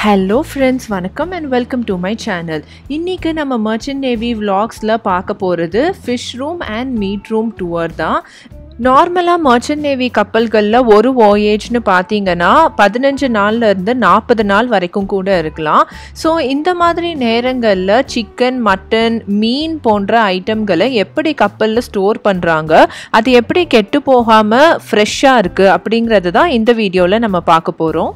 hello friends வணக்கம் and welcome to my channel இன்றைக்கி நம்ம மர்ச்சன்ட் நேவி விலாக்ஸில் பார்க்க போகிறது fish room and meat room tour தான் நார்மலாக மர்ச்சன்ட் நேவி கப்பல்களில் ஒரு voyageன்னு பார்த்தீங்கன்னா பதினஞ்சு நாள்லேருந்து நாற்பது நாள் வரைக்கும் கூட இருக்கலாம் ஸோ இந்த மாதிரி நேரங்களில் சிக்கன் மட்டன் மீன் போன்ற ஐட்டம்களை எப்படி கப்பலில் ஸ்டோர் பண்ணுறாங்க அது எப்படி கெட்டு போகாமல் ஃப்ரெஷ்ஷாக இருக்குது அப்படிங்கிறது தான் இந்த வீடியோவில் நம்ம பார்க்க போகிறோம்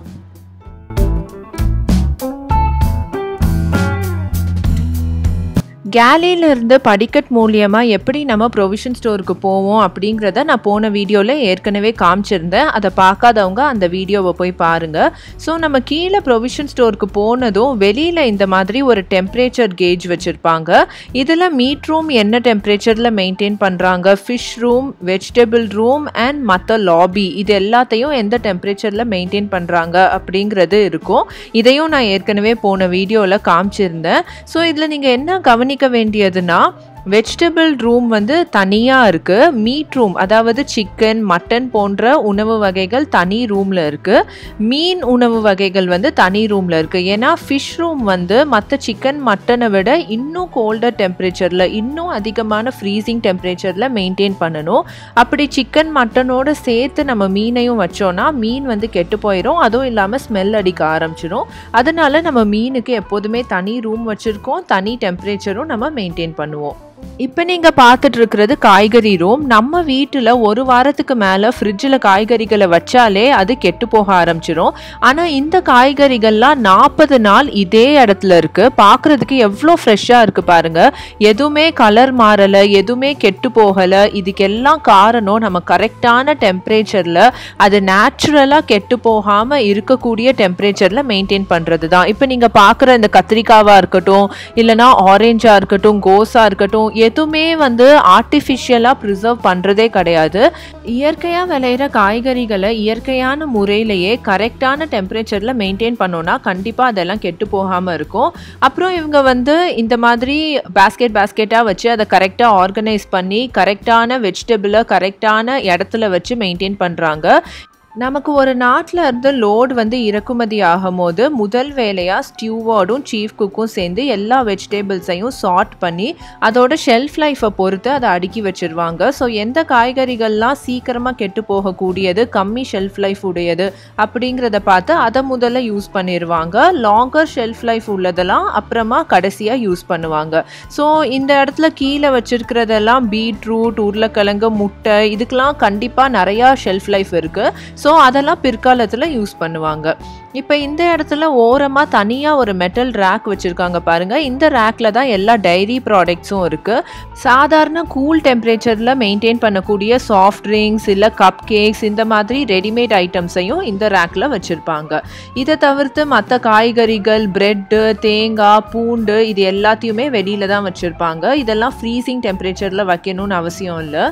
கேலியில இருந்து படிக்கட் மூலியமாக எப்படி நம்ம ப்ரொவிஷன் ஸ்டோருக்கு போவோம் அப்படிங்கிறத நான் போன வீடியோவில் ஏற்கனவே காமிச்சிருந்தேன் அதை பார்க்காதவங்க அந்த வீடியோவை போய் பாருங்கள் ஸோ நம்ம கீழே ப்ரொவிஷன் ஸ்டோருக்கு போனதும் வெளியில் இந்த மாதிரி ஒரு டெம்பரேச்சர் கேஜ் வச்சுருப்பாங்க இதில் மீட் ரூம் என்ன டெம்பரேச்சரில் மெயின்டைன் பண்ணுறாங்க fish room vegetable room and மற்ற லாபி இது எல்லாத்தையும் எந்த டெம்பரேச்சரில் மெயின்டைன் பண்ணுறாங்க அப்படிங்கிறது இருக்கும் இதையும் நான் ஏற்கனவே போன வீடியோவில் காமிச்சிருந்தேன் ஸோ இதில் நீங்கள் என்ன கவனிக்க வேண்டியதுன்னா வெஜிடபிள் ரூம் வந்து தனியாக இருக்குது மீட் ரூம் அதாவது சிக்கன் மட்டன் போன்ற உணவு வகைகள் தனி ரூமில் இருக்குது மீன் உணவு வகைகள் வந்து தனி ரூமில் இருக்குது ஏன்னா ஃபிஷ் ரூம் வந்து மற்ற சிக்கன் மட்டனை விட இன்னும் கோல்டர் டெம்பரேச்சரில் இன்னும் அதிகமான ஃப்ரீசிங் டெம்பரேச்சரில் மெயின்டைன் பண்ணணும் அப்படி சிக்கன் மட்டனோட சேர்த்து நம்ம மீனையும் வச்சோன்னா மீன் வந்து கெட்டு போயிடும் அதுவும் இல்லாமல் ஸ்மெல் அடிக்க ஆரம்பிச்சிடும் அதனால நம்ம மீனுக்கு எப்போதுமே தனி ரூம் வச்சுருக்கோம் தனி டெம்பரேச்சரும் நம்ம மெயின்டைன் பண்ணுவோம் இப்போ நீங்கள் பார்த்துட்டு இருக்கிறது காய்கறி ரூம் நம்ம வீட்டில் ஒரு வாரத்துக்கு மேலே ஃப்ரிட்ஜில் காய்கறிகளை வச்சாலே அது கெட்டு போக ஆரம்பிச்சிரும் ஆனால் இந்த காய்கறிகள்லாம் நாற்பது நாள் இதே இடத்துல இருக்குது பார்க்குறதுக்கு எவ்வளோ ஃப்ரெஷ்ஷாக இருக்குது பாருங்கள் எதுவுமே கலர் மாறலை எதுவுமே கெட்டு போகலை இதுக்கெல்லாம் காரணம் நம்ம கரெக்டான டெம்பரேச்சரில் அது நேச்சுரலாக கெட்டு போகாமல் இருக்கக்கூடிய டெம்பரேச்சரில் மெயின்டைன் பண்ணுறது தான் இப்போ நீங்கள் பார்க்குற இந்த கத்திரிக்காவாக இருக்கட்டும் இல்லைனா ஆரேஞ்சாக இருக்கட்டும் கோஸாக இருக்கட்டும் எதுவுமே வந்து ஆர்டிஃபிஷியலாக ப்ரிசர்வ் பண்ணுறதே கிடையாது இயற்கையாக விளையிற காய்கறிகளை இயற்கையான முறையிலேயே கரெக்டான டெம்பரேச்சரில் மெயின்டைன் பண்ணோன்னா கண்டிப்பாக அதெல்லாம் கெட்டு போகாமல் இருக்கும் அப்புறம் இவங்க வந்து இந்த மாதிரி பேஸ்கெட் பேஸ்கெட்டாக வச்சு அதை கரெக்டாக ஆர்கனைஸ் பண்ணி கரெக்டான வெஜிடபிளை கரெக்டான இடத்துல வச்சு மெயின்டைன் பண்ணுறாங்க நமக்கு ஒரு நாட்டில் இருந்து லோடு வந்து இறக்குமதி ஆகும்போது முதல் வேலையாக ஸ்டியூவார்டும் சீஃப் குக்கும் சேர்ந்து எல்லா வெஜிடபிள்ஸையும் சார்ட் பண்ணி அதோட ஷெல்ஃப் லைஃப்பை பொறுத்து அதை அடுக்கி வச்சுருவாங்க ஸோ எந்த காய்கறிகள்லாம் சீக்கிரமாக கெட்டு போகக்கூடியது கம்மி ஷெல்ஃப் லைஃப் உடையது அப்படிங்கிறத பார்த்து அதை முதல்ல யூஸ் பண்ணிடுவாங்க லாங்கர் ஷெல்ஃப் லைஃப் உள்ளதெல்லாம் அப்புறமா கடைசியாக யூஸ் பண்ணுவாங்க ஸோ இந்த இடத்துல கீழே வச்சுருக்கிறதெல்லாம் பீட்ரூட் உருளைக்கிழங்கு முட்டை இதுக்கெலாம் கண்டிப்பாக நிறையா ஷெல்ஃப் லைஃப் இருக்குது ஸோ அதெல்லாம் பிற்காலத்தில் யூஸ் பண்ணுவாங்க இப்போ இந்த இடத்துல ஓரமாக தனியாக ஒரு மெட்டல் ரேக் வச்சுருக்காங்க பாருங்கள் இந்த ரேக்கில் தான் எல்லா டைரி ப்ராடக்ட்ஸும் இருக்குது சாதாரண கூல் டெம்பரேச்சரில் மெயின்டைன் பண்ணக்கூடிய சாஃப்ட் ட்ரிங்க்ஸ் இல்லை கப் கேக்ஸ் இந்த மாதிரி ரெடிமேட் ஐட்டம்ஸையும் இந்த ரேக்கில் வச்சுருப்பாங்க இதை தவிர்த்து மற்ற காய்கறிகள் ப்ரெட்டு தேங்காய் பூண்டு இது எல்லாத்தையுமே வெளியில் தான் வச்சுருப்பாங்க இதெல்லாம் ஃப்ரீசிங் டெம்பரேச்சரில் வைக்கணும்னு அவசியம் இல்லை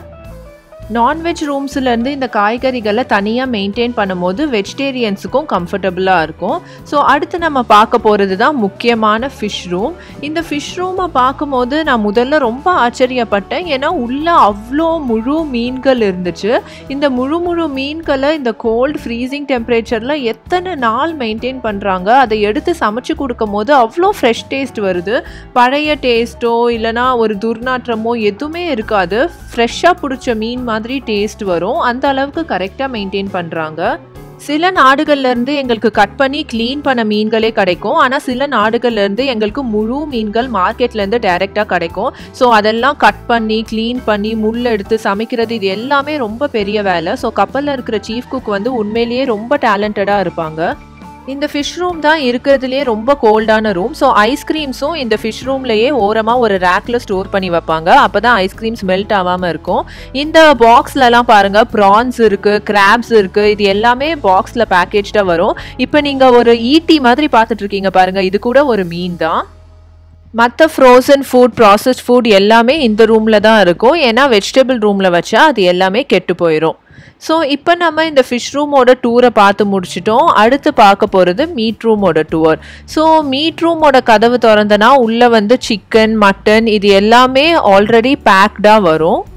நான்வெஜ் ரூம்ஸ்லேருந்து இந்த காய்கறிகளை தனியாக மெயின்டைன் பண்ணும்போது வெஜிடேரியன்ஸுக்கும் கம்ஃபர்டபுளாக இருக்கும் ஸோ அடுத்து நம்ம பார்க்க போகிறது தான் முக்கியமான ஃபிஷ் ரூம் இந்த ஃபிஷ் ரூமை பார்க்கும்போது நான் முதல்ல ரொம்ப ஆச்சரியப்பட்டேன் ஏன்னா உள்ளே அவ்வளோ முழு மீன்கள் இருந்துச்சு இந்த முழு முழு மீன்களை இந்த கோல்டு ஃப்ரீசிங் டெம்பரேச்சரில் எத்தனை நாள் மெயின்டைன் பண்ணுறாங்க அதை எடுத்து சமைச்சு கொடுக்கும் போது அவ்வளோ ஃப்ரெஷ் டேஸ்ட் வருது பழைய டேஸ்ட்டோ இல்லைனா ஒரு துர்நாற்றமோ எதுவுமே இருக்காது ஃப்ரெஷ்ஷாக பிடிச்ச மீன் மாதிரி டேஸ்ட் வரும் அந்த அளவுக்கு கரெக்டாக மெயின்டைன் பண்ணுறாங்க சில நாடுகள்லேருந்து எங்களுக்கு கட் பண்ணி க்ளீன் பண்ண மீன்களே கிடைக்கும் ஆனால் சில நாடுகள்லேருந்து எங்களுக்கு முழு மீன்கள் மார்க்கெட்லேருந்து டைரெக்டாக கிடைக்கும் ஸோ அதெல்லாம் கட் பண்ணி க்ளீன் பண்ணி முள் எடுத்து சமைக்கிறது இது எல்லாமே ரொம்ப பெரிய வேலை ஸோ கப்பலில் இருக்கிற சீஃப் குக் வந்து உண்மையிலேயே ரொம்ப டேலண்டடாக இருப்பாங்க இந்த ஃபிஷ் ரூம் தான் இருக்கிறதுலே ரொம்ப கோல்டான ரூம் ஸோ ஐஸ்கிரீம்ஸும் இந்த ஃபிஷ் ரூம்லேயே ஓரமாக ஒரு ரேக்கில் ஸ்டோர் பண்ணி வைப்பாங்க அப்போ தான் ஐஸ்கிரீம்ஸ் மெல்ட் ஆகாமல் இருக்கும் இந்த பாக்ஸ்லலாம் பாருங்கள் ப்ரான்ஸ் இருக்குது கிராப்ஸ் இருக்குது இது எல்லாமே பாக்ஸில் பேக்கேஜ்டாக வரும் இப்போ நீங்கள் ஒரு ஈட்டி மாதிரி பார்த்துட்ருக்கீங்க பாருங்கள் இது கூட ஒரு மீன் தான் மற்ற ஃப்ரோசன் ஃபுட் ப்ராசஸ்ட் ஃபுட் எல்லாமே இந்த ரூமில் தான் இருக்கும் ஏன்னா வெஜிடபிள் ரூமில் வச்சா அது எல்லாமே கெட்டு போயிடும் ஸோ இப்போ நம்ம இந்த ஃபிஷ் ரூமோட டூரை பார்த்து முடிச்சிட்டோம் அடுத்து பார்க்க போகிறது மீட் ரூமோட டூர் ஸோ மீட் ரூமோட கதவு திறந்தனா உள்ளே வந்து சிக்கன் மட்டன் இது எல்லாமே ஆல்ரெடி பேக்டாக வரும்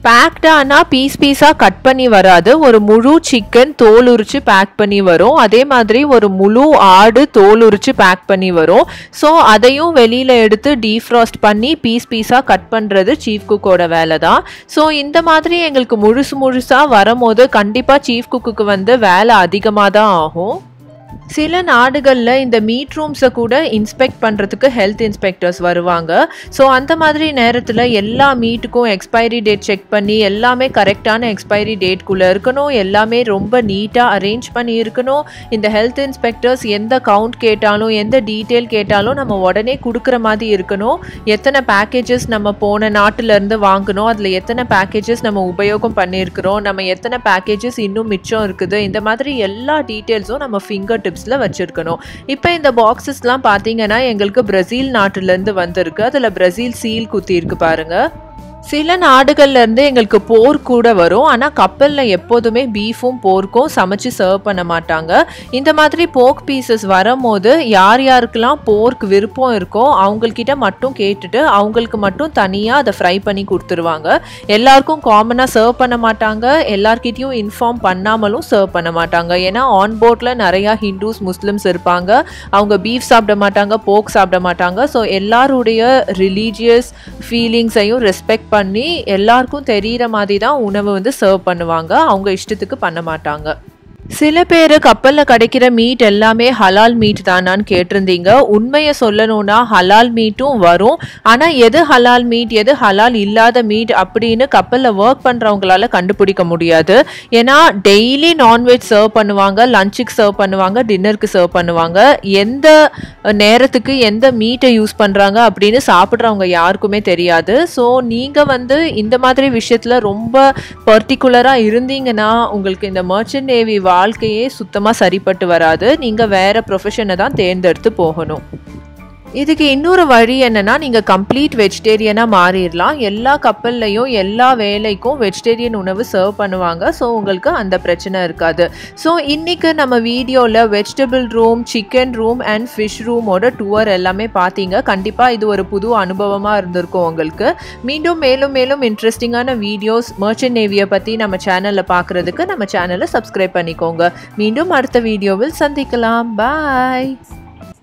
பேக்டானா பீஸ் பீஸாக கட் பண்ணி வராது ஒரு முழு சிக்கன் தோல் உரிச்சு பேக் பண்ணி வரும் அதே மாதிரி ஒரு முழு ஆடு தோல் உரிச்சு பேக் பண்ணி வரும் ஸோ அதையும் வெளியில் எடுத்து டீஃப்ராஸ்ட் பண்ணி பீஸ் பீஸாக கட் பண்ணுறது சீஃப் குக்கோட வேலை தான் ஸோ இந்த மாதிரி எங்களுக்கு முழுசு முழுசாக வரும்போது கண்டிப்பாக சீஃப் குக்குக்கு வந்து வேலை அதிகமாக தான் ஆகும் சில நாடுகளில் இந்த மீட் ரூம்ஸை கூட இன்ஸ்பெக்ட் பண்ணுறதுக்கு ஹெல்த் இன்ஸ்பெக்டர்ஸ் வருவாங்க ஸோ அந்த மாதிரி நேரத்தில் எல்லா மீட்டுக்கும் எக்ஸ்பைரி டேட் செக் பண்ணி எல்லாமே கரெக்டான எக்ஸ்பைரி டேட்குள்ளே இருக்கணும் எல்லாமே ரொம்ப நீட்டாக அரேஞ்ச் பண்ணி இருக்கணும் இந்த ஹெல்த் இன்ஸ்பெக்டர்ஸ் எந்த கவுண்ட் கேட்டாலும் எந்த டீட்டெயில் கேட்டாலும் நம்ம உடனே கொடுக்குற மாதிரி இருக்கணும் எத்தனை பேக்கேஜஸ் நம்ம போன நாட்டிலேருந்து வாங்கணும் அதில் எத்தனை பேக்கேஜஸ் நம்ம உபயோகம் பண்ணியிருக்கிறோம் நம்ம எத்தனை பேக்கேஜஸ் இன்னும் மிச்சம் இருக்குது இந்த மாதிரி எல்லா டீட்டெயில்ஸும் நம்ம ஃபிங்கர் டிப்ஸில் வச்சுருக்கணும் இப்போ இந்த பாக்ஸஸ்லாம் பார்த்தீங்கன்னா எங்களுக்கு பிரசீல் நாட்டிலேருந்து வந்திருக்கு அதில் பிரசீல் சீல் குத்தி இருக்கு பாருங்கள் சில நாடுகள்ல இருந்து எங்களுக்கு போர் கூட வரும் ஆனால் கப்பலில் எப்போதுமே பீஃபும் போர்க்கும் சமைச்சு சர்வ் பண்ண மாட்டாங்க இந்த மாதிரி போக் பீசஸ் வரும்போது யார் யாருக்கெல்லாம் போர்க் விருப்பம் இருக்கோ அவங்கக்கிட்ட மட்டும் கேட்டுட்டு அவங்களுக்கு மட்டும் தனியாக அதை ஃப்ரை பண்ணி கொடுத்துருவாங்க எல்லாருக்கும் காமனாக சர்வ் பண்ண மாட்டாங்க எல்லார்கிட்டையும் இன்ஃபார்ம் பண்ணாமலும் சர்வ் பண்ண மாட்டாங்க ஏன்னா ஆன் போர்டில் நிறையா ஹிந்துஸ் முஸ்லிம்ஸ் இருப்பாங்க அவங்க பீஃப் சாப்பிட மாட்டாங்க போக் சாப்பிட மாட்டாங்க ஸோ எல்லாருடைய ரிலீஜியஸ் ஃபீலிங்ஸையும் ரெஸ்பெக்ட் பண்ணி எல்லாருக்கும் தெரிகிற மாதிரி தான் உணவு வந்து சர்வ் பண்ணுவாங்க அவங்க இஷ்டத்துக்கு பண்ண மாட்டாங்க சில பேர் கப்பலில் கிடைக்கிற மீட் எல்லாமே ஹலால் மீட் தானான்னு கேட்டிருந்தீங்க உண்மையை சொல்லணும்னா ஹலால் மீட்டும் வரும் ஆனால் எது ஹலால் மீட் எது ஹலால் இல்லாத மீட் அப்படின்னு கப்பலில் ஒர்க் பண்ணுறவங்களால கண்டுபிடிக்க முடியாது ஏன்னா டெய்லி நான்வெஜ் சர்வ் பண்ணுவாங்க லஞ்சுக்கு சர்வ் பண்ணுவாங்க டின்னருக்கு சர்வ் பண்ணுவாங்க எந்த நேரத்துக்கு எந்த மீட்டை யூஸ் பண்ணுறாங்க அப்படின்னு சாப்பிட்றவங்க யாருக்குமே தெரியாது ஸோ நீங்கள் வந்து இந்த மாதிரி விஷயத்தில் ரொம்ப பர்டிகுலராக இருந்தீங்கன்னா உங்களுக்கு இந்த மர்ச்சன்ட் நேவி வாழ்க்கையே சுத்தமாக சரிப்பட்டு வராது நீங்கள் வேறு ப்ரொஃபஷனை தான் தேர்ந்தெடுத்து போகணும் இதுக்கு இன்னொரு வழி என்னன்னா நீங்கள் கம்ப்ளீட் வெஜிடேரியனாக மாறிடலாம் எல்லா கப்பல்லையும் எல்லா வேலைக்கும் வெஜிடேரியன் உணவு சர்வ் பண்ணுவாங்க ஸோ உங்களுக்கு அந்த பிரச்சனை இருக்காது ஸோ இன்றைக்கி நம்ம வீடியோவில் vegetable room chicken room and fish ரூமோட டூர் எல்லாமே பார்த்தீங்க கண்டிப்பாக இது ஒரு புது அனுபவமாக இருந்திருக்கும் உங்களுக்கு மீண்டும் மேலும் மேலும் இன்ட்ரெஸ்டிங்கான வீடியோஸ் மர்ச்சன்ட் நேவியை பற்றி நம்ம சேனலில் பார்க்குறதுக்கு நம்ம சேனலை சப்ஸ்கிரைப் பண்ணிக்கோங்க மீண்டும் அடுத்த வீடியோவில் சந்திக்கலாம் பாய்